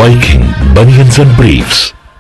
Viking Bunions and Briefs.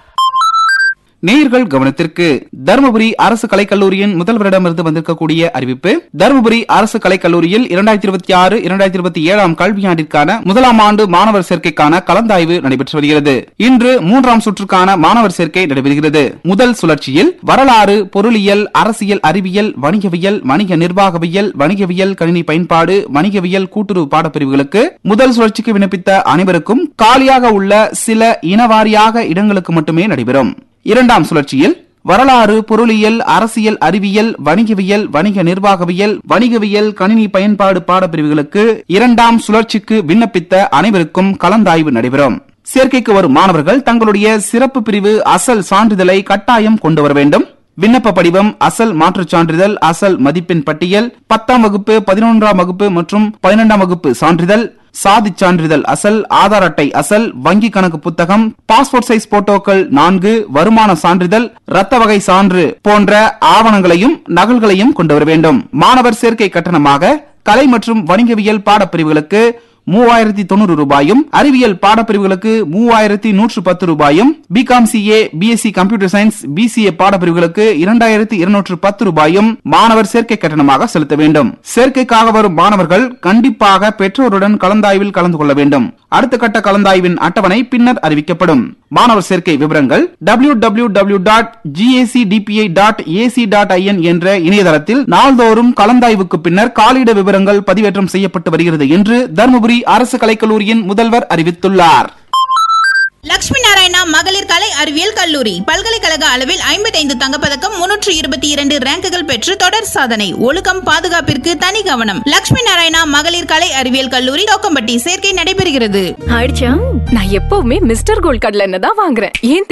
நேயர்கள் கவனத்திற்கு தருமபுரி அரசு கலைக்கல்லூரியின் முதல்வரிடமிருந்து வந்திருக்கக்கூடிய அறிவிப்பு தருமபுரி அரசு கலைக்கல்லூரியில் இரண்டாயிரத்தி இருபத்தி ஆறு இரண்டாயிரத்தி இருபத்தி ஏழாம் கல்வியாண்டிற்கான முதலாம் ஆண்டு மாணவர் சேர்க்கைக்கான கலந்தாய்வு நடைபெற்று வருகிறது இன்று மூன்றாம் சுற்றுக்கான மாணவர் சேர்க்கை நடைபெறுகிறது முதல் சுழற்சியில் வரலாறு பொருளியல் அரசியல் அறிவியல் வணிகவியல் வணிக நிர்வாகவியல் வணிகவியல் கணினி பயன்பாடு வணிகவியல் கூட்டுறவு பாடப்பிரிவுகளுக்கு முதல் சுழற்சிக்கு விண்ணப்பித்த அனைவருக்கும் காலியாக உள்ள சில இனவாரியாக இடங்களுக்கு மட்டுமே நடைபெறும் இரண்டாம் சுழற்சியில் வரலாறு பொருளியல் அரசியல் அறிவியல் வணிகவியல் வணிக நிர்வாகவியல் வணிகவியல் கணினி பயன்பாடு பாடப்பிரிவுகளுக்கு இரண்டாம் சுழற்சிக்கு விண்ணப்பித்த அனைவருக்கும் கலந்தாய்வு நடைபெறும் சேர்க்கைக்கு வரும் மாணவர்கள் தங்களுடைய சிறப்பு பிரிவு அசல் சான்றிதழை கட்டாயம் கொண்டு வர வேண்டும் விண்ணப்ப படிவம் அசல் மாற்றுச் சான்றிதழ் அசல் மதிப்பெண் பட்டியல் பத்தாம் வகுப்பு பதினொன்றாம் வகுப்பு மற்றும் பன்னிரெண்டாம் வகுப்பு சான்றிதழ் சாதி சான்றிதழ் அசல் ஆதார் அட்டை அசல் வங்கி கணக்கு புத்தகம் பாஸ்போர்ட் சைஸ் போட்டோக்கள் நான்கு வருமான சான்றிதழ் ரத்த வகை சான்று போன்ற ஆவணங்களையும் நகல்களையும் கொண்டு வர வேண்டும் மாணவர் சேர்க்கை கட்டணமாக கலை மற்றும் வணிகவியல் பாடப்பிரிவுகளுக்கு மூவாயிரத்தி தொண்ணூறு ரூபாயும் அறிவியல் பாடப்பிரிவுகளுக்கு மூவாயிரத்தி நூற்று பத்து ரூபாயும் BCom CA BSc computer science BCA பாடப்பிரிவுகளுக்கு இரண்டாயிரத்தி இருநூற்று பத்து ரூபாயும் மாணவர் சேர்க்கை கட்டணமாக செலுத்த வேண்டும் சேர்க்கைக்காக வரும் மாணவர்கள் கண்டிப்பாக பெற்றோருடன் கலந்தாய்வில் கலந்து கொள்ள வேண்டும் அடுத்த கட்ட கலந்தாய்வின் அட்டவணை பின்னர் அறிவிக்கப்படும் மாணவர் சேர்க்கை விவரங்கள் W W W dot GAC DPI dot AC dot IN என்ற இணையதளத்தில் நாள்தோறும் கலந்தாய்வுக்கு பின்னர் காலியிட விவரங்கள் பதிவேற்றம் செய்யப்பட்டு வருகிறது என்று தருமபுரி அரசு கலைக்கல்லூரியின் முதல்வர் அறிவித்துள்ளார் லட்சுமி நாராயணா மகளிர் கலை அறிவியல் கல்லூரி பல்கலைக்கழக அளவில் ஐம்பத்தைந்து தங்கப்பதக்கம் முன்னூற்று இருபத்தி இரண்டு ரேங்குகள் பெற்று தொடர் சாதனை ஒழுக்கம் பாதுகாப்பிற்கு தனி கவனம் லட்சுமி நாராயணா மகளிர் கலை அறிவியல் கல்லூரி தோக்கம்பட்டி சேர்க்கை நடைபெறுகிறது ஆயிடுச்சா நான் எப்பவுமே மிஸ்டர் கோல்ட் கடலை எண்ணெய் தான் வாங்குறேன் ஏன்